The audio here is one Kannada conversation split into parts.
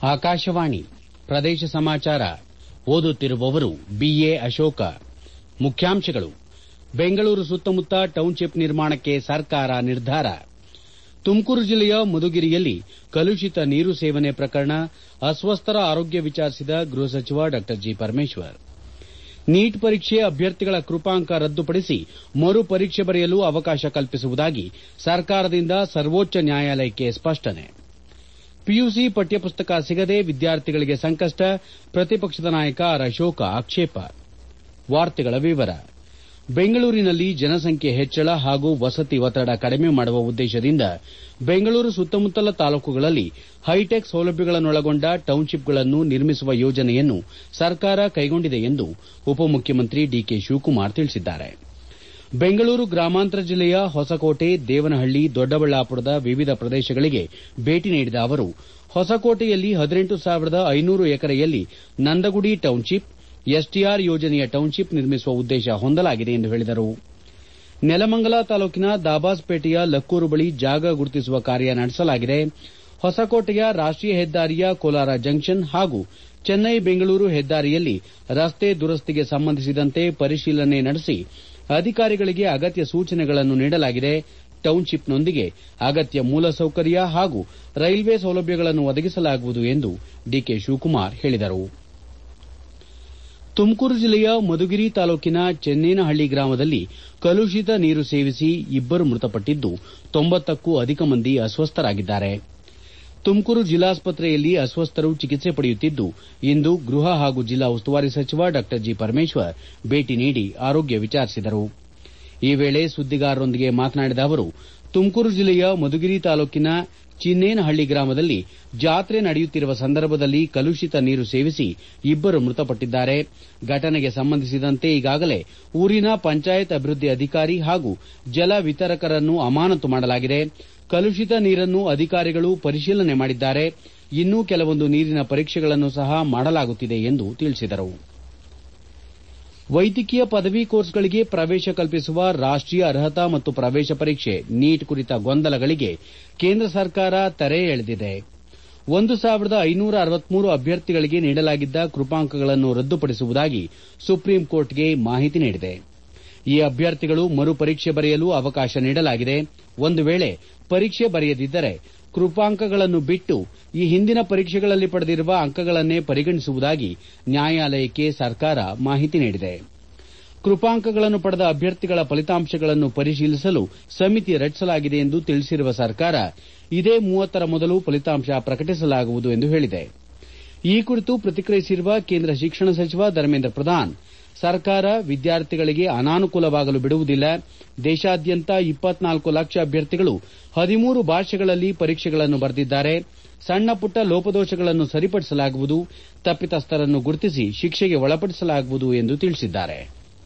ಆಕಾಶವಾಣಿ ಪ್ರದೇಶ ಸಮಾಚಾರ ಓದುತ್ತಿರುವವರು ಬಿಎ ಅಶೋಕ ಮುಖ್ಯಾಂಶಗಳು ಬೆಂಗಳೂರು ಸುತ್ತಮುತ್ತ ಟೌನ್ಶಿಪ್ ನಿರ್ಮಾಣಕ್ಕೆ ಸರ್ಕಾರ ನಿರ್ಧಾರ ತುಮಕೂರು ಜಿಲ್ಲೆಯ ಮಧುಗಿರಿಯಲ್ಲಿ ಕಲುಷಿತ ನೀರು ಸೇವನೆ ಪ್ರಕರಣ ಅಸ್ವಸ್ಥರ ಆರೋಗ್ಯ ವಿಚಾರಿಸಿದ ಗೃಹ ಸಚಿವ ಡಾ ಜಿ ಪರಮೇಶ್ವರ್ ನೀಟ್ ಪರೀಕ್ಷೆ ಅಭ್ಯರ್ಥಿಗಳ ಕೃಪಾಂಕ ರದ್ದುಪಡಿಸಿ ಮರು ಪರೀಕ್ಷೆ ಬರೆಯಲು ಅವಕಾಶ ಕಲ್ಪಿಸುವುದಾಗಿ ಸರ್ಕಾರದಿಂದ ಸರ್ವೋಚ್ಚ ನ್ಯಾಯಾಲಯಕ್ಕೆ ಸ್ಪಷ್ಟನೆ ಪಿಯುಸಿ ಪಠ್ಯಪುಸ್ತಕ ಸಿಗದೆ ವಿದ್ಯಾರ್ಥಿಗಳಿಗೆ ಸಂಕಷ್ಟ ಪ್ರತಿಪಕ್ಷದ ನಾಯಕ ಆರ್ ಅಶೋಕ ಆಕ್ಷೇಪ ಬೆಂಗಳೂರಿನಲ್ಲಿ ಜನಸಂಖ್ಯೆ ಹೆಚ್ಚಳ ಹಾಗೂ ವಸತಿ ಒತ್ತಡ ಕಡಿಮೆ ಮಾಡುವ ಉದ್ದೇಶದಿಂದ ಬೆಂಗಳೂರು ಸುತ್ತಮುತ್ತಲ ತಾಲೂಕುಗಳಲ್ಲಿ ಹೈಟೆಕ್ ಸೌಲಭ್ಯಗಳನ್ನೊಳಗೊಂಡ ಟೌನ್ಶಿಪ್ಗಳನ್ನು ನಿರ್ಮಿಸುವ ಯೋಜನೆಯನ್ನು ಸರ್ಕಾರ ಕೈಗೊಂಡಿದೆ ಎಂದು ಉಪಮುಖ್ಯಮಂತ್ರಿ ಡಿಕೆ ಶಿವಕುಮಾರ್ ತಿಳಿಸಿದ್ದಾರೆ ಬೆಂಗಳೂರು ಗ್ರಾಮಾಂತರ ಜಿಲ್ಲೆಯ ಹೊಸಕೋಟೆ ದೇವನಹಳ್ಳಿ ದೊಡ್ಡಬಳ್ಳಾಪುರದ ವಿವಿಧ ಪ್ರದೇಶಗಳಿಗೆ ಭೇಟಿ ನೀಡಿದ ಅವರು ಹೊಸಕೋಟೆಯಲ್ಲಿ ಹದಿನೆಂಟು ಸಾವಿರದ ಐನೂರು ಎಕರೆಯಲ್ಲಿ ನಂದಗುಡಿ ಟೌನ್ಶಿಪ್ ಎಸ್ಟಿಆರ್ ಯೋಜನೆಯ ಟೌನ್ಶಿಪ್ ನಿರ್ಮಿಸುವ ಉದ್ದೇಶ ಹೊಂದಲಾಗಿದೆ ಎಂದು ಹೇಳಿದರು ನೆಲಮಂಗಲ ತಾಲೂಕಿನ ದಾಬಾಸ್ಪೇಟೆಯ ಲಕ್ಕೂರು ಬಳಿ ಜಾಗ ಗುರುತಿಸುವ ಕಾರ್ಯ ನಡೆಸಲಾಗಿದೆ ಹೊಸಕೋಟೆಯ ರಾಷ್ಟೀಯ ಹೆದ್ದಾರಿಯ ಕೋಲಾರ ಜಂಕ್ಷನ್ ಹಾಗೂ ಚೆನ್ನೈ ಬೆಂಗಳೂರು ಹೆದ್ದಾರಿಯಲ್ಲಿ ರಸ್ತೆ ದುರಸ್ತಿಗೆ ಸಂಬಂಧಿಸಿದಂತೆ ಪರಿಶೀಲನೆ ನಡೆಸಿ ಅಧಿಕಾರಿಗಳಿಗೆ ಅಗತ್ಯ ಸೂಚನೆಗಳನ್ನು ನೀಡಲಾಗಿದೆ ಟೌನ್ಶಿಪ್ನೊಂದಿಗೆ ಅಗತ್ಯ ಮೂಲಸೌಕರ್ಯ ಹಾಗೂ ರೈಲ್ವೆ ಸೌಲಭ್ಯಗಳನ್ನು ಒದಗಿಸಲಾಗುವುದು ಎಂದು ಡಿಕೆ ಶಿವಕುಮಾರ್ ಹೇಳಿದರು ತುಮಕೂರು ಜಿಲ್ಲೆಯ ಮಧುಗಿರಿ ತಾಲೂಕಿನ ಚೆನ್ನೇನಹಳ್ಳಿ ಗ್ರಾಮದಲ್ಲಿ ಕಲುಷಿತ ನೀರು ಸೇವಿಸಿ ಇಬ್ಬರು ಮೃತಪಟ್ಟಿದ್ದು ತೊಂಬತ್ತಕ್ಕೂ ಅಧಿಕ ಮಂದಿ ಅಸ್ವಸ್ಥರಾಗಿದ್ದಾರೆ ತುಮಕೂರು ಜಿಲ್ಲಾಸ್ಪತ್ರೆಯಲ್ಲಿ ಅಸ್ವಸ್ಥರು ಚಿಕಿತ್ಸೆ ಪಡೆಯುತ್ತಿದ್ದು ಇಂದು ಗೃಹ ಹಾಗೂ ಜಿಲ್ಲಾ ಉಸ್ತುವಾರಿ ಸಚಿವ ಡಾ ಜಿ ಪರಮೇಶ್ವರ್ ಭೇಟಿ ನೀಡಿ ಆರೋಗ್ಯ ವಿಚಾರಿಸಿದರು ಈ ವೇಳೆ ಸುದ್ದಿಗಾರರೊಂದಿಗೆ ಮಾತನಾಡಿದ ಅವರು ತುಮಕೂರು ಜಿಲ್ಲೆಯ ಮಧುಗಿರಿ ತಾಲೂಕಿನ ಚಿನ್ನೇನಹಳ್ಳಿ ಗ್ರಾಮದಲ್ಲಿ ಜಾತ್ರೆ ನಡೆಯುತ್ತಿರುವ ಸಂದರ್ಭದಲ್ಲಿ ಕಲುಷಿತ ನೀರು ಸೇವಿಸಿ ಇಬ್ಬರು ಮೃತಪಟ್ಟಿದ್ದಾರೆ ಘಟನೆಗೆ ಸಂಬಂಧಿಸಿದಂತೆ ಈಗಾಗಲೇ ಊರಿನ ಪಂಚಾಯತ್ ಅಭಿವೃದ್ದಿ ಅಧಿಕಾರಿ ಹಾಗೂ ಜಲ ವಿತರಕರನ್ನು ಅಮಾನತು ಮಾಡಲಾಗಿದೆ ಕಲುಷಿತ ನೀರನ್ನು ಅಧಿಕಾರಿಗಳು ಪರಿಶೀಲನೆ ಮಾಡಿದ್ದಾರೆ ಇನ್ನೂ ಕೆಲವೊಂದು ನೀರಿನ ಪರೀಕ್ಷೆಗಳನ್ನು ಸಹ ಮಾಡಲಾಗುತ್ತಿದೆ ಎಂದು ತಿಳಿಸಿದರು ವೈದ್ಯಕೀಯ ಪದವಿ ಕೋರ್ಸ್ಗಳಿಗೆ ಪ್ರವೇಶ ಕಲ್ಪಿಸುವ ರಾಷ್ಟೀಯ ಅರ್ಹತಾ ಮತ್ತು ಪ್ರವೇಶ ಪರೀಕ್ಷೆ ನೀಟ್ ಕುರಿತ ಗೊಂದಲಗಳಿಗೆ ಕೇಂದ್ರ ಸರ್ಕಾರ ತೆರೆ ಎಳೆದಿದೆ ಒಂದು ಸಾವಿರದ ಐನೂರ ಅರವತ್ಮೂರು ಅಭ್ಯರ್ಥಿಗಳಿಗೆ ನೀಡಲಾಗಿದ್ದ ಕೃಪಾಂಕಗಳನ್ನು ರದ್ದುಪಡಿಸುವುದಾಗಿ ಸುಪ್ರೀಂ ಕೋರ್ಟ್ಗೆ ಮಾಹಿತಿ ನೀಡಿದೆ ಈ ಅಭ್ಯರ್ಥಿಗಳು ಮರು ಪರೀಕ್ಷೆ ಬರೆಯಲು ಅವಕಾಶ ನೀಡಲಾಗಿದೆ ಒಂದು ವೇಳೆ ಪರೀಕ್ಷೆ ಬರೆಯದಿದ್ದರೆ ಕೃಪಾಂಕಗಳನ್ನು ಬಿಟ್ಟು ಈ ಹಿಂದಿನ ಪರೀಕ್ಷೆಗಳಲ್ಲಿ ಪಡೆದಿರುವ ಅಂಕಗಳನ್ನೇ ಪರಿಗಣಿಸುವುದಾಗಿ ನ್ಯಾಯಾಲಯಕ್ಕೆ ಸರ್ಕಾರ ಮಾಹಿತಿ ನೀಡಿದೆ ಕೃಪಾಂಕಗಳನ್ನು ಪಡೆದ ಅಭ್ಯರ್ಥಿಗಳ ಫಲಿತಾಂಶಗಳನ್ನು ಪರಿಶೀಲಿಸಲು ಸಮಿತಿ ರಚಿಸಲಾಗಿದೆ ಎಂದು ತಿಳಿಸಿರುವ ಸರ್ಕಾರ ಇದೇ ಮೂವತ್ತರ ಮೊದಲು ಫಲಿತಾಂಶ ಪ್ರಕಟಿಸಲಾಗುವುದು ಎಂದು ಹೇಳಿದೆ ಈ ಕುರಿತು ಪ್ರತಿಕ್ರಿಯಿಸಿರುವ ಕೇಂದ್ರ ಶಿಕ್ಷಣ ಸಚಿವ ಧರ್ಮೇಂದ್ರ ಪ್ರಧಾನ್ ಸರ್ಕಾರ ವಿದ್ಯಾರ್ಥಿಗಳಿಗೆ ಅನಾನುಕೂಲವಾಗಲು ಬಿಡುವುದಿಲ್ಲ ದೇಶಾದ್ಯಂತ ಇಪ್ಪತ್ನಾಲ್ಕು ಲಕ್ಷ ಅಭ್ಯರ್ಥಿಗಳು ಹದಿಮೂರು ಭಾಷೆಗಳಲ್ಲಿ ಪರೀಕ್ಷೆಗಳನ್ನು ಬರೆದಿದ್ದಾರೆ ಸಣ್ಣ ಪುಟ್ಟ ಲೋಪದೋಷಗಳನ್ನು ಸರಿಪಡಿಸಲಾಗುವುದು ತಪ್ಪಿತಸ್ಥರನ್ನು ಗುರುತಿಸಿ ಶಿಕ್ಷೆಗೆ ಒಳಪಡಿಸಲಾಗುವುದು ಎಂದು ತಿಳಿಸಿದ್ದಾರೆ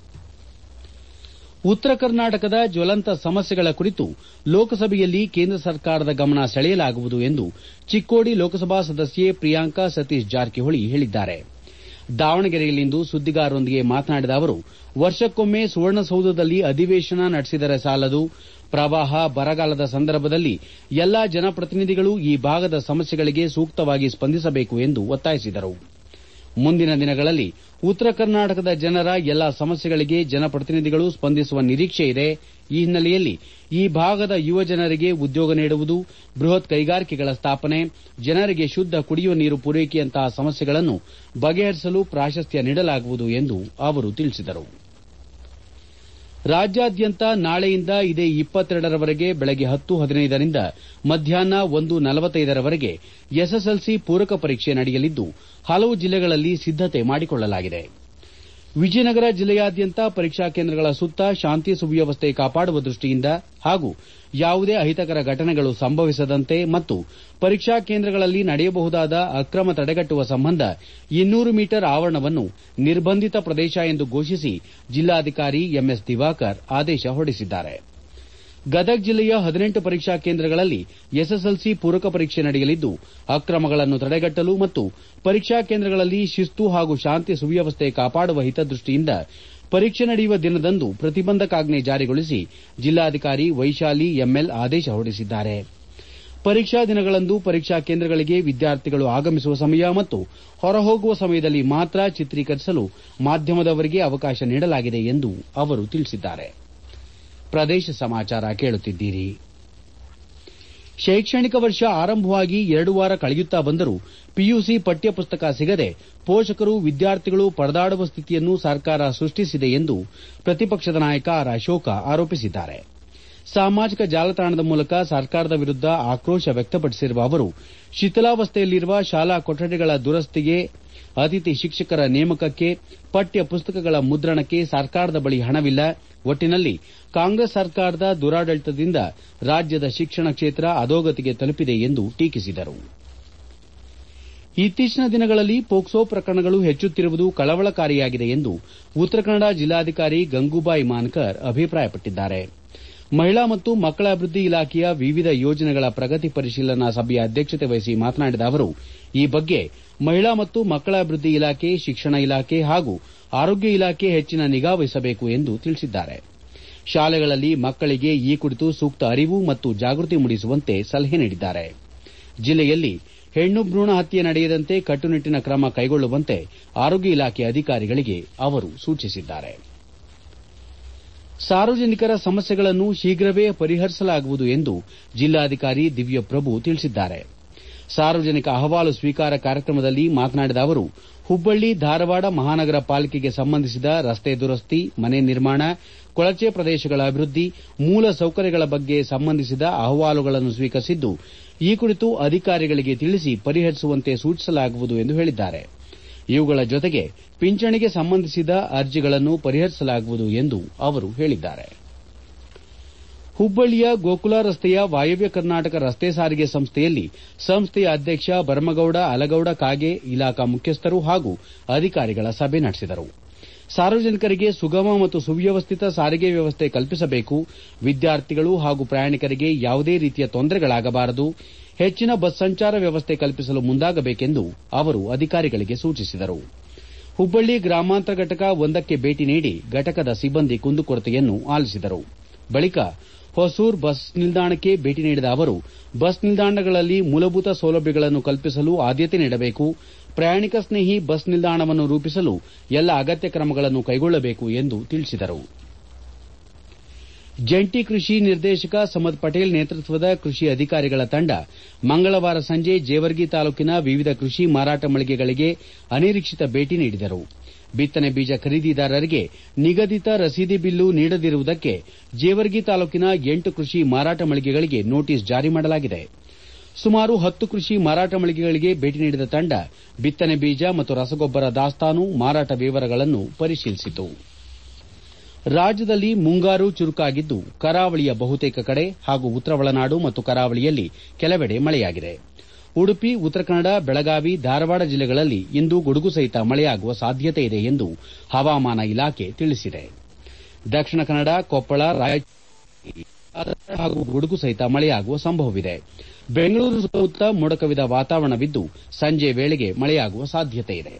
ಉತ್ತರ ಕರ್ನಾಟಕದ ಜ್ವಲಂತ ಸಮಸ್ಯೆಗಳ ಕುರಿತು ಲೋಕಸಭೆಯಲ್ಲಿ ಕೇಂದ್ರ ಸರ್ಕಾರದ ಗಮನ ಸೆಳೆಯಲಾಗುವುದು ಎಂದು ಚಿಕ್ಕೋಡಿ ಲೋಕಸಭಾ ಸದಸ್ಯೆ ಪ್ರಿಯಾಂಕಾ ಸತೀಶ್ ಜಾರಕಿಹೊಳಿ ಹೇಳಿದ್ದಾರೆ ದಾವಣಗೆರೆಯಲ್ಲಿಂದು ಸುದ್ದಿಗಾರರೊಂದಿಗೆ ಮಾತನಾಡಿದ ಅವರು ವರ್ಷಕ್ಕೊಮ್ಮೆ ಸುವರ್ಣಸೌಧದಲ್ಲಿ ಅಧಿವೇಶನ ನಡೆಸಿದರೆ ಸಾಲದು ಪ್ರವಾಹ ಬರಗಾಲದ ಸಂದರ್ಭದಲ್ಲಿ ಎಲ್ಲಾ ಜನಪ್ರತಿನಿಧಿಗಳು ಈ ಭಾಗದ ಸಮಸ್ಯೆಗಳಿಗೆ ಸೂಕ್ತವಾಗಿ ಸ್ಪಂದಿಸಬೇಕು ಎಂದು ಒತ್ತಾಯಿಸಿದರು ಮುಂದಿನ ದಿನಗಳಲ್ಲಿ ಉತ್ತರ ಕರ್ನಾಟಕದ ಜನರ ಎಲ್ಲಾ ಸಮಸ್ಯೆಗಳಿಗೆ ಜನಪ್ರತಿನಿಧಿಗಳು ಸ್ಪಂದಿಸುವ ನಿರೀಕ್ಷೆ ಇದೆ ಈ ಹಿನ್ನೆಲೆಯಲ್ಲಿ ಈ ಭಾಗದ ಯುವ ಜನರಿಗೆ ಉದ್ಯೋಗ ನೀಡುವುದು ಬೃಹತ್ ಕೈಗಾರಿಕೆಗಳ ಸ್ಥಾಪನೆ ಜನರಿಗೆ ಶುದ್ದ ಕುಡಿಯುವ ನೀರು ಪೂರೈಕೆಯಂತಹ ಸಮಸ್ಯೆಗಳನ್ನು ಬಗೆಹರಿಸಲು ಪ್ರಾಶಸ್ತ್ಯ ನೀಡಲಾಗುವುದು ಎಂದು ಅವರು ತಿಳಿಸಿದರು ರಾಜ್ಯಾದ್ಯಂತ ನಾಳೆಯಿಂದ ಇದೇ ಇಪ್ಪತ್ತೆರಡರವರೆಗೆ ಬೆಳಗ್ಗೆ ಹತ್ತು ಹದಿನೈದರಿಂದ ಮಧ್ಯಾಹ್ನ ಒಂದು ನಲವತ್ತೈದರವರೆಗೆ ಎಸ್ಎಸ್ಎಲ್ಸಿ ಪೂರಕ ಪರೀಕ್ಷೆ ನಡೆಯಲಿದ್ದು ಹಲವು ಜಿಲ್ಲೆಗಳಲ್ಲಿ ಸಿದ್ದತೆ ಮಾಡಿಕೊಳ್ಳಲಾಗಿದೆ ವಿಜಯನಗರ ಜಿಲ್ಲೆಯಾದ್ಯಂತ ಪರೀಕ್ಷಾ ಕೇಂದ್ರಗಳ ಸುತ್ತ ಶಾಂತಿ ಸುವ್ಯವಸ್ಥೆ ಕಾಪಾಡುವ ದೃಷ್ಟಿಯಿಂದ ಹಾಗೂ ಯಾವುದೇ ಅಹಿತಕರ ಘಟನೆಗಳು ಸಂಭವಿಸದಂತೆ ಮತ್ತು ಪರೀಕ್ಷಾ ಕೇಂದ್ರಗಳಲ್ಲಿ ನಡೆಯಬಹುದಾದ ಅಕ್ರಮ ತಡೆಗಟ್ಟುವ ಸಂಬಂಧ ಇನ್ನೂರು ಮೀಟರ್ ಆವರಣವನ್ನು ನಿರ್ಬಂಧಿತ ಪ್ರದೇಶ ಎಂದು ಘೋಷಿಸಿ ಜಿಲ್ಲಾಧಿಕಾರಿ ಎಂಎಸ್ ದಿವಾಕರ್ ಆದೇಶ ಹೊರಡಿಸಿದ್ದಾರೆ ಗದಗ ಜಿಲ್ಲೆಯ ಹದಿನೆಂಟು ಪರೀಕ್ಷಾ ಕೇಂದ್ರಗಳಲ್ಲಿ ಎಸ್ಎಸ್ಎಲ್ಸಿ ಪೂರಕ ಪರೀಕ್ಷೆ ನಡೆಯಲಿದ್ದು ಅಕ್ರಮಗಳನ್ನು ತಡೆಗಟ್ಟಲು ಮತ್ತು ಪರೀಕ್ಷಾ ಕೇಂದ್ರಗಳಲ್ಲಿ ಶಿಸ್ತು ಹಾಗೂ ಶಾಂತಿ ಸುವ್ಯವಸ್ಥೆ ಕಾಪಾಡುವ ಹಿತದೃಷ್ಟಿಯಿಂದ ಪರೀಕ್ಷೆ ನಡೆಯುವ ದಿನದಂದು ಪ್ರತಿಬಂಧಕಾಜ್ಞೆ ಜಾರಿಗೊಳಿಸಿ ಜಿಲ್ಲಾಧಿಕಾರಿ ವೈಶಾಲಿ ಎಂಎಲ್ ಆದೇಶ ಹೊರಡಿಸಿದ್ದಾರೆ ಪರೀಕ್ಷಾ ದಿನಗಳಂದು ಪರೀಕ್ಷಾ ಕೇಂದ್ರಗಳಿಗೆ ವಿದ್ಯಾರ್ಥಿಗಳು ಆಗಮಿಸುವ ಸಮಯ ಮತ್ತು ಹೊರಹೋಗುವ ಸಮಯದಲ್ಲಿ ಮಾತ್ರ ಚಿತ್ರೀಕರಿಸಲು ಮಾಧ್ಯಮದವರಿಗೆ ಅವಕಾಶ ನೀಡಲಾಗಿದೆ ಎಂದು ಅವರು ತಿಳಿಸಿದ್ದಾರೆ ಪ್ರದೇಶ ಸಮಾಚಾರ ಕೇಳುತ್ತಿದ್ದೀರಿ ಶೈಕ್ಷಣಿಕ ವರ್ಷ ಆರಂಭವಾಗಿ ಎರಡು ವಾರ ಕಳೆಯುತ್ತಾ ಬಂದರೂ ಪಿಯುಸಿ ಪಠ್ಯ ಪುಸ್ತಕ ಸಿಗದೆ ಪೋಷಕರು ವಿದ್ಯಾರ್ಥಿಗಳು ಪರದಾಡುವ ಸ್ಥಿತಿಯನ್ನು ಸರ್ಕಾರ ಸೃಷ್ಟಿಸಿದೆ ಎಂದು ಪ್ರತಿಪಕ್ಷದ ನಾಯಕ ಆರ್ ಅಶೋಕ ಆರೋಪಿಸಿದ್ದಾರೆ ಸಾಮಾಜಿಕ ಜಾಲತಾಣದ ಮೂಲಕ ಸರ್ಕಾರದ ವಿರುದ್ದ ಆಕ್ರೋಶ ವ್ಯಕ್ತಪಡಿಸಿರುವ ಅವರು ಶಿಥಿಲಾವಸ್ಥೆಯಲ್ಲಿರುವ ಶಾಲಾ ಕೊಠಡಿಗಳ ದುರಸ್ತಿಗೆ ಅತಿಥಿ ಶಿಕ್ಷಕರ ನೇಮಕಕ್ಕೆ ಪಠ್ಯ ಪುಸ್ತಕಗಳ ಮುದ್ರಣಕ್ಕೆ ಸರ್ಕಾರದ ಬಳಿ ಹಣವಿಲ್ಲ ಒಟ್ಟಿನಲ್ಲಿ ಕಾಂಗ್ರೆಸ್ ಸರ್ಕಾರದ ದುರಾಡಳಿತದಿಂದ ರಾಜ್ಯದ ಶಿಕ್ಷಣ ಕ್ಷೇತ್ರ ಅಧೋಗತಿಗೆ ತಲುಪಿದೆ ಎಂದು ಟೀಕಿಸಿದರು ಇತ್ತೀಚಿನ ದಿನಗಳಲ್ಲಿ ಪೋಕ್ಸೋ ಪ್ರಕರಣಗಳು ಹೆಚ್ಚುತ್ತಿರುವುದು ಕಳವಳಕಾರಿಯಾಗಿದೆ ಎಂದು ಉತ್ತರ ಕನ್ನಡ ಜಿಲ್ಲಾಧಿಕಾರಿ ಗಂಗೂಬಾಯಿ ಮಾನ್ಕರ್ ಅಭಿಪ್ರಾಯಪಟ್ಟಿದ್ದಾರೆ ಮಹಿಳಾ ಮತ್ತು ಮಕ್ಕಳ ಅಭಿವೃದ್ಧಿ ಇಲಾಖೆಯ ವಿವಿಧ ಯೋಜನೆಗಳ ಪ್ರಗತಿ ಪರಿಶೀಲನಾ ಸಭೆಯ ಅಧ್ಯಕ್ಷತೆ ವಹಿಸಿ ಮಾತನಾಡಿದ ಅವರು ಈ ಬಗ್ಗೆ ಮಹಿಳಾ ಮತ್ತು ಮಕ್ಕಳ ಅಭಿವೃದ್ಧಿ ಇಲಾಖೆ ಶಿಕ್ಷಣ ಇಲಾಖೆ ಹಾಗೂ ಆರೋಗ್ಯ ಇಲಾಖೆ ಹೆಚ್ಚಿನ ನಿಗಾ ವಹಿಸಬೇಕು ಎಂದು ತಿಳಿಸಿದ್ದಾರೆ ಶಾಲೆಗಳಲ್ಲಿ ಮಕ್ಕಳಿಗೆ ಈ ಕುರಿತು ಸೂಕ್ತ ಅರಿವು ಮತ್ತು ಜಾಗೃತಿ ಮೂಡಿಸುವಂತೆ ಸಲಹೆ ನೀಡಿದ್ದಾರೆ ಜಿಲ್ಲೆಯಲ್ಲಿ ಹೆಣ್ಣು ಭ್ರೂಣ ಹತ್ಯೆ ನಡೆಯದಂತೆ ಕಟ್ಟುನಿಟ್ಟಿನ ಕ್ರಮ ಕೈಗೊಳ್ಳುವಂತೆ ಆರೋಗ್ಯ ಇಲಾಖೆ ಅಧಿಕಾರಿಗಳಿಗೆ ಅವರು ಸೂಚಿಸಿದ್ದಾರೆ ಸಾರ್ವಜನಿಕರ ಸಮಸ್ಯೆಗಳನ್ನು ಶೀಘ್ರವೇ ಪರಿಹರಿಸಲಾಗುವುದು ಎಂದು ಜಿಲ್ಲಾಧಿಕಾರಿ ದಿವ್ಯಪ್ರಭು ತಿಳಿಸಿದ್ದಾರೆ ಸಾರ್ವಜನಿಕ ಅಹವಾಲು ಸ್ವೀಕಾರ ಕಾರ್ಯಕ್ರಮದಲ್ಲಿ ಮಾತನಾಡಿದ ಅವರು ಹುಬ್ಬಳ್ಳಿ ಧಾರವಾಡ ಮಹಾನಗರ ಪಾಲಿಕೆಗೆ ಸಂಬಂಧಿಸಿದ ರಸ್ತೆ ದುರಸ್ತಿ ಮನೆ ನಿರ್ಮಾಣ ಕೊಳಚೆ ಪ್ರದೇಶಗಳ ಅಭಿವೃದ್ಧಿ ಮೂಲ ಸೌಕರ್ಯಗಳ ಬಗ್ಗೆ ಸಂಬಂಧಿಸಿದ ಅಹವಾಲುಗಳನ್ನು ಸ್ವೀಕರಿಸಿದ್ದು ಈ ಕುರಿತು ಅಧಿಕಾರಿಗಳಿಗೆ ತಿಳಿಸಿ ಪರಿಹರಿಸುವಂತೆ ಸೂಚಿಸಲಾಗುವುದು ಎಂದು ಹೇಳಿದ್ದಾರೆ ಇವುಗಳ ಜೊತೆಗೆ ಪಿಂಚಣಿಗೆ ಸಂಬಂಧಿಸಿದ ಅರ್ಜಿಗಳನ್ನು ಪರಿಹರಿಸಲಾಗುವುದು ಎಂದು ಅವರು ಹೇಳಿದ್ದಾರೆ ಹುಬ್ಬಳ್ಳಿಯ ಗೋಕುಲ ರಸ್ತೆಯ ವಾಯವ್ಯ ಕರ್ನಾಟಕ ರಸ್ತೆ ಸಾರಿಗೆ ಸಂಸ್ಥೆಯಲ್ಲಿ ಸಂಸ್ಥೆಯ ಅಧ್ಯಕ್ಷ ಭರಮಗೌಡ ಅಲಗೌಡ ಕಾಗೆ ಇಲಾಖಾ ಮುಖ್ಯಸ್ಥರು ಹಾಗೂ ಅಧಿಕಾರಿಗಳ ಸಭೆ ನಡೆಸಿದರು ಸಾರ್ವಜನಿಕರಿಗೆ ಸುಗಮ ಮತ್ತು ಸುವ್ಯವಸ್ಥಿತ ಸಾರಿಗೆ ವ್ಯವಸ್ಥೆ ಕಲ್ಪಿಸಬೇಕು ವಿದ್ಯಾರ್ಥಿಗಳು ಹಾಗೂ ಪ್ರಯಾಣಿಕರಿಗೆ ಯಾವುದೇ ರೀತಿಯ ತೊಂದರೆಗಳಾಗಬಾರದು ಹೆಚ್ಚಿನ ಬಸ್ ಸಂಚಾರ ವ್ಯವಸ್ಥೆ ಕಲ್ಪಿಸಲು ಮುಂದಾಗಬೇಕೆಂದು ಅವರು ಅಧಿಕಾರಿಗಳಿಗೆ ಸೂಚಿಸಿದರು ಹುಬ್ಬಳ್ಳಿ ಗ್ರಾಮಾಂತರ ಘಟಕ ಒಂದಕ್ಕೆ ಭೇಟಿ ನೀಡಿ ಘಟಕದ ಸಿಬ್ಬಂದಿ ಕುಂದುಕೊರತೆಯನ್ನು ಆಲಿಸಿದರು ಬಳಿಕ ಹೊಸೂರ್ ಬಸ್ ನಿಲ್ದಾಣಕ್ಕೆ ಭೇಟಿ ನೀಡಿದ ಅವರು ಬಸ್ ನಿಲ್ದಾಣಗಳಲ್ಲಿ ಮೂಲಭೂತ ಸೌಲಭ್ಯಗಳನ್ನು ಕಲ್ಪಿಸಲು ಆದ್ಯತೆ ನೀಡಬೇಕು ಪ್ರಯಾಣಿಕ ಸ್ನೇಹಿ ಬಸ್ ನಿಲ್ದಾಣವನ್ನು ರೂಪಿಸಲು ಎಲ್ಲ ಅಗತ್ಯ ಕ್ರಮಗಳನ್ನು ಕೈಗೊಳ್ಳಬೇಕು ಎಂದು ತಿಳಿಸಿದರು ಜಂಟಿ ಕೃಷಿ ನಿರ್ದೇಶಕ ಸಮದ್ ಪಟೇಲ್ ನೇತೃತ್ವದ ಕೃಷಿ ಅಧಿಕಾರಿಗಳ ತಂಡ ಮಂಗಳವಾರ ಸಂಜೆ ಜೇವರ್ಗಿ ತಾಲೂಕಿನ ವಿವಿಧ ಕೃಷಿ ಮಾರಾಟ ಮಳಿಗೆಗಳಿಗೆ ಅನಿರೀಕ್ಷಿತ ಭೇಟಿ ನೀಡಿದರು ಬಿತ್ತನೆ ಬೀಜ ಖರೀದಿದಾರರಿಗೆ ನಿಗದಿತ ರಸೀದಿ ಬಿಲ್ಲು ನೀಡದಿರುವುದಕ್ಕೆ ಜೇವರ್ಗಿ ತಾಲೂಕಿನ ಎಂಟು ಕೃಷಿ ಮಾರಾಟ ಮಳಿಗೆಗಳಿಗೆ ನೋಟಿಸ್ ಜಾರಿ ಮಾಡಲಾಗಿದೆ ಸುಮಾರು ಹತ್ತು ಕೃಷಿ ಮಾರಾಟ ಮಳಿಗೆಗಳಿಗೆ ಭೇಟಿ ನೀಡಿದ ತಂಡ ಬಿತ್ತನೆ ಬೀಜ ಮತ್ತು ರಸಗೊಬ್ಬರ ದಾಸ್ತಾನು ಮಾರಾಟ ವಿವರಗಳನ್ನು ಪರಿಶೀಲಿಸಿತು ರಾಜ್ಯದಲ್ಲಿ ಮುಂಗಾರು ಚುರುಕಾಗಿದ್ದು ಕರಾವಳಿಯ ಬಹುತೇಕ ಕಡೆ ಹಾಗೂ ಉತ್ತರ ಒಳನಾಡು ಮತ್ತು ಕರಾವಳಿಯಲ್ಲಿ ಕೆಲವೆಡೆ ಮಳೆಯಾಗಿದೆ ಉಡುಪಿ ಉತ್ತರ ಕನ್ನಡ ಬೆಳಗಾವಿ ಧಾರವಾಡ ಜಿಲ್ಲೆಗಳಲ್ಲಿ ಇಂದು ಗುಡುಗು ಸಹಿತ ಮಳೆಯಾಗುವ ಸಾಧ್ಯತೆ ಇದೆ ಎಂದು ಹವಾಮಾನ ಇಲಾಖೆ ತಿಳಿಸಿದೆ ದಕ್ಷಿಣ ಕನ್ನಡ ಕೊಪ್ಪಳ ರಾಯಚೂರು ಹಾಗೂ ಗುಡುಗು ಸಹಿತ ಮಳೆಯಾಗುವ ಸಂಭವವಿದೆ ಬೆಂಗಳೂರು ಸುತ್ತಮುತ್ತ ಮೋಡಕವಿದ ವಾತಾವರಣವಿದ್ದು ಸಂಜೆ ವೇಳೆಗೆ ಮಳೆಯಾಗುವ ಸಾಧ್ಯತೆ ಇದೆ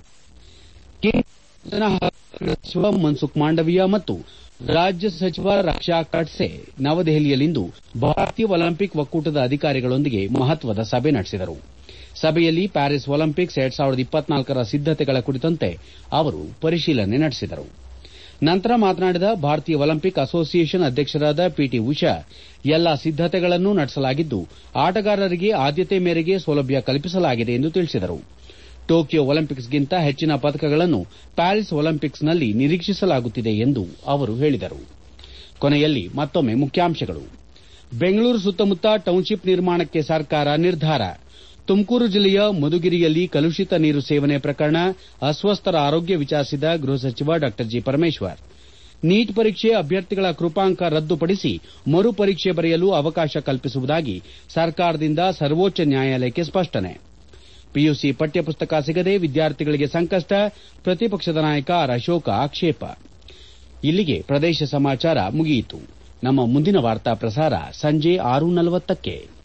ಸಚಿವ ಮನ್ಸುಖ್ ಮಾಂಡವೀಯ ಮತ್ತು ರಾಜ್ಯ ಸಚಿವ ರಕ್ಷಾ ಖಡ್ಸೆ ನವದೆಹಲಿಯಲ್ಲಿಂದು ಭಾರತೀಯ ಒಲಿಂಪಿಕ್ ಒಕ್ಕೂಟದ ಅಧಿಕಾರಿಗಳೊಂದಿಗೆ ಮಹತ್ವದ ಸಭೆ ನಡೆಸಿದರು ಸಭೆಯಲ್ಲಿ ಪ್ಯಾರಿಸ್ ಒಲಿಂಪಿಕ್ಸ್ ಎರಡ್ ಸಾವಿರದ ಇಪ್ಪತ್ನಾಲ್ಕರ ಸಿದ್ದತೆಗಳ ಕುರಿತಂತೆ ಅವರು ಪರಿಶೀಲನೆ ನಡೆಸಿದರು ನಂತರ ಮಾತನಾಡಿದ ಭಾರತೀಯ ಒಲಿಂಪಿಕ್ ಅಸೋಸಿಯೇಷನ್ ಅಧ್ಯಕ್ಷರಾದ ಪಿಟಿ ಉಷಾ ಎಲ್ಲಾ ಸಿದ್ದತೆಗಳನ್ನು ನಡೆಸಲಾಗಿದ್ದು ಆಟಗಾರರಿಗೆ ಆದ್ಯತೆ ಮೇರೆಗೆ ಸೌಲಭ್ಯ ಕಲ್ಪಿಸಲಾಗಿದೆ ಎಂದು ತಿಳಿಸಿದರು ಟೋಕಿಯೋ ಒಲಿಂಪಿಕ್ಸ್ಗಿಂತ ಹೆಚ್ಚಿನ ಪದಕಗಳನ್ನು ಪ್ಯಾರಿಸ್ ಒಲಿಂಪಿಕ್ಸ್ನಲ್ಲಿ ನಿರೀಕ್ಷಿಸಲಾಗುತ್ತಿದೆ ಎಂದು ಅವರು ಹೇಳಿದರು ಕೊನೆಯಲ್ಲಿ ಮತ್ತೊಮ್ಮೆ ಮುಖ್ಯಾಂಶಗಳು ಬೆಂಗಳೂರು ಸುತ್ತಮುತ್ತ ಟೌನ್ಶಿಪ್ ನಿರ್ಮಾಣಕ್ಕೆ ಸರ್ಕಾರ ನಿರ್ಧಾರ ತುಮಕೂರು ಜಿಲ್ಲೆಯ ಮಧುಗಿರಿಯಲ್ಲಿ ಕಲುಷಿತ ನೀರು ಸೇವನೆ ಪ್ರಕರಣ ಅಸ್ವಸ್ಥರ ಆರೋಗ್ಯ ವಿಚಾರಿಸಿದ ಗೃಹ ಸಚಿವ ಡಾ ಜಿ ಪರಮೇಶ್ವರ್ ನೀಟ್ ಪರೀಕ್ಷೆ ಅಭ್ಯರ್ಥಿಗಳ ಕೃಪಾಂಕ ರದ್ದುಪಡಿಸಿ ಮರು ಪರೀಕ್ಷೆ ಬರೆಯಲು ಅವಕಾಶ ಕಲ್ಪಿಸುವುದಾಗಿ ಸರ್ಕಾರದಿಂದ ಸರ್ವೋಚ್ಚ ನ್ಯಾಯಾಲಯಕ್ಕೆ ಸ್ಪಷ್ಟನೆ ಪಿಯುಸಿ ಪಠ್ಯ ಪುಸ್ತಕ ಸಿಗದೆ ವಿದ್ಯಾರ್ಥಿಗಳಿಗೆ ಸಂಕಷ್ಟ ಪ್ರತಿಪಕ್ಷದ ನಾಯಕ ಆರ್ ಅಶೋಕ ಆಕ್ಷೇಪ ಇಲ್ಲಿಗೆ ಪ್ರದೇಶ ಸಮಾಚಾರ ಮುಗಿಯಿತು ನಮ್ಮ ಮುಂದಿನ ವಾರ್ತಾ ಪ್ರಸಾರ ಸಂಜೆ ಆರು ನಲವತ್ತಕ್ಕೆ